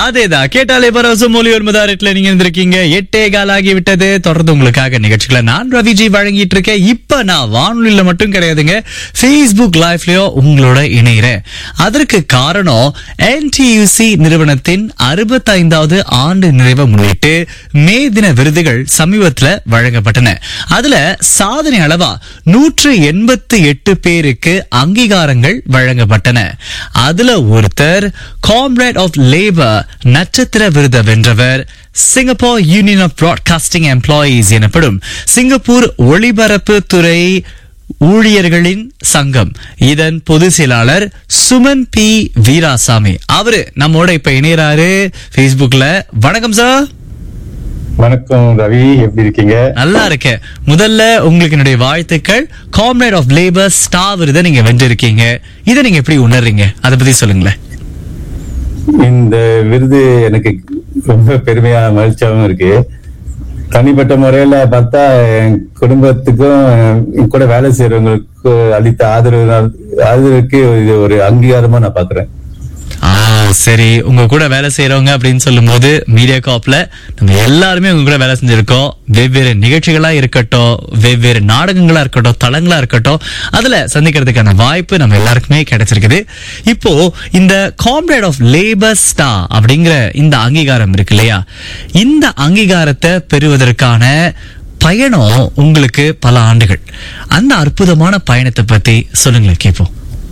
அதேதான் கேட்டாலே பரவசம் மொழி ஒன்பதாயிரத்துல நீங்க இருந்திருக்கீங்க எட்டே கால் ஆகி விட்டது தொடர்ந்து உங்களுக்காக நிகழ்ச்சிகளை நான் ரவிஜி வழங்கிட்டு இருக்கேன் இப்ப நான் வானொலியில மட்டும் கிடையாதுங்க Facebook லைவ்லயோ உங்களோட இணைகிறேன் அதற்கு காரணம் NTUC நிறுவனத்தின் அறுபத்தைந்தாவது ஆண்டு நிறைவை முன்னிட்டு மே தின விருதுகள் சமீபத்துல வழங்கப்பட்டன அதுல சாதனை அளவா நூற்று எண்பத்தி எட்டு பேருக்கு அங்கீகாரங்கள் வழங்கப்பட்டன அதுல ஒருத்தர் காம்ரேட் ஆஃப் லேபர் நட்சத்திர விருதை வென்றவர் Singapore union of broadcasting employees எனப்படும் சிங்கப்பூர் ஒளிபரப்பு துறை ஊழியர்களின் சங்கம் இதன் பொதுச் செயலாளர் சுமன் பி வீராசாமி அவரு நம்மோட இப்ப இணையறாரு Facebookல வணக்கம் சார் வணக்கம் ரவி எப்படி இருக்கீங்க நல்லா இருக்கேன் முதல்ல உங்களுக்கு என்னுடைய வாழ்த்துக்கள் காம்ரேட் ஆஃப் லேபர் ஸ்டார் விருதை நீங்க வென்றிருக்கீங்க இதை நீங்க எப்படி உணர்றீங்க அதை பத்தி சொல்லுங்களேன் இந்த விருது எனக்கு ரொம்ப பெருமையா மகிழ்ச்சியாகவும் இருக்கு தனிப்பட்ட முறையில பார்த்தா என் குடும்பத்துக்கும் என் கூட வேலை செய்யறவங்களுக்கு அளித்த ஆதரவு ஆதரவுக்கு இது ஒரு அங்கீகாரமா நான் பாக்குறேன் ஆ சரி உங்க கூட வேலை செய்யறவங்க அப்படின்னு சொல்லும்போது மீடியா காப்ல நம்ம எல்லாருமே உங்க கூட வேலை செஞ்சிருக்கோம் வெவ்வேறு நிகழ்ச்சிகளா இருக்கட்டும் வெவ்வேறு நாடகங்களா இருக்கட்டும் தளங்களா இருக்கட்டும் அதுல சந்திக்கிறதுக்கான வாய்ப்பு நம்ம எல்லாருக்குமே கிடைச்சிருக்குது இப்போ இந்த காம்ரேட் ஆஃப் லேபர் ஸ்டா அப்படிங்கிற இந்த அங்கீகாரம் இருக்கு இல்லையா இந்த அங்கீகாரத்தை பெறுவதற்கான பயணம் உங்களுக்கு பல ஆண்டுகள் அந்த அற்புதமான பயணத்தை பத்தி சொல்லுங்களேன் கேட்போம்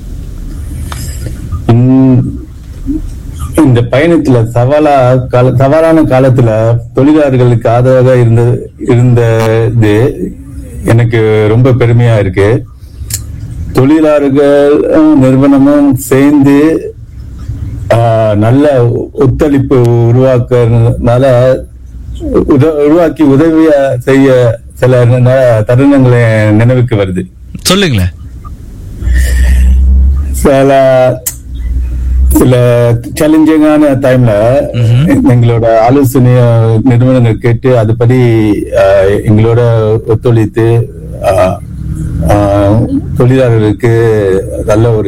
இந்த- இந்த பயணத்துல சவாலா கால சவாலான காலத்துல தொழிலாளர்களுக்கு ஆதரவாக இருந்த இருந்தது எனக்கு ரொம்ப பெருமையா இருக்கு தொழிலாளர்கள் நிறுவனமும் சேர்ந்து ஆஹ், நல்ல ஒத்துழைப்பு உருவாக்குறதுனால உத- உருவாக்கி உதவியா செய்ய சில ந- தருணங்கள் என் நினைவுக்கு வருது சொல்லுங்களேன் சில சில சேலஞ்சிங்கான டைம்ல எங்களோட ஆலோசனைய நிறுவனங்கள் கேட்டு அதுபடி ஆஹ், எங்களோட ஒத்துழைத்து ஆஹ், ஆஹ், தொழிலாளர்களுக்கு நல்ல ஒரு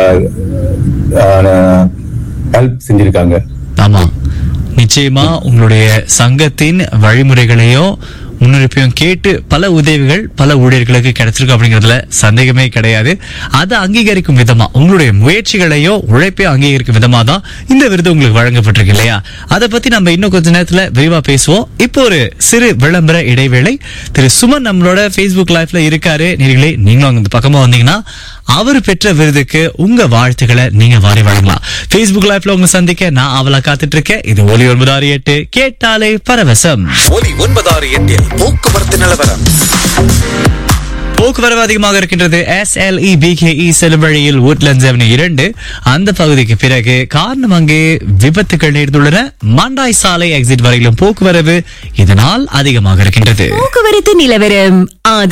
ஹெல்ப் செஞ்சிருக்காங்க ஆமா நிச்சயமா உங்களுடைய சங்கத்தின் வழிமுறைகளையும் முன்னுரிப்பையும் கேட்டு பல உதவிகள் பல ஊழியர்களுக்கு கிடைச்சிருக்கு அப்படிங்கறதுல சந்தேகமே கிடையாது அதை அங்கீகரிக்கும் விதமா உங்களுடைய முயற்சிகளையோ உழைப்பையோ அங்கீகரிக்கும் விதமா தான் இந்த விருது உங்களுக்கு வழங்கப்பட்டிருக்கு இல்லையா அதை பத்தி நம்ம இன்னும் கொஞ்ச நேரத்துல விரிவா பேசுவோம் இப்போ ஒரு சிறு விளம்பர இடைவேளை திரு சுமன் நம்மளோட Facebook லைவ்ல இருக்காரு நீங்களே நீங்களும் அங்க இந்த பக்கமா வந்தீங்கன்னா அவர் பெற்ற விருதுக்கு உங்க வாழ்த்துக்களை நீங்க வாரி வழங்கலாம் Facebook லைவ்ல உங்க சந்திக்க நான் அவளை காத்துட்டு இருக்கேன் இது ஒலி ஒன்பது ஆறு எட்டு கேட்டாலே பரவசம் ஒலி ஒன்பதாறு எட்டில் போக்குவரத்து நிலவரம் போக்குவரவு அதிகமாக இருக்கின்றது எஸ்எல்இ பிகேஇ செல்லும் வழியில் woodlands avenue இரண்டு அந்த பகுதிக்கு பிறகு காரணம் அங்கே விபத்துகள் நேர்ந்துள்ளன மண்டாய் சாலை எக்ஸிட் வரையிலும் போக்குவரவு இதனால் அதிகமாக இருக்கின்றது போக்குவரத்து நிலவரம் ஆதரவு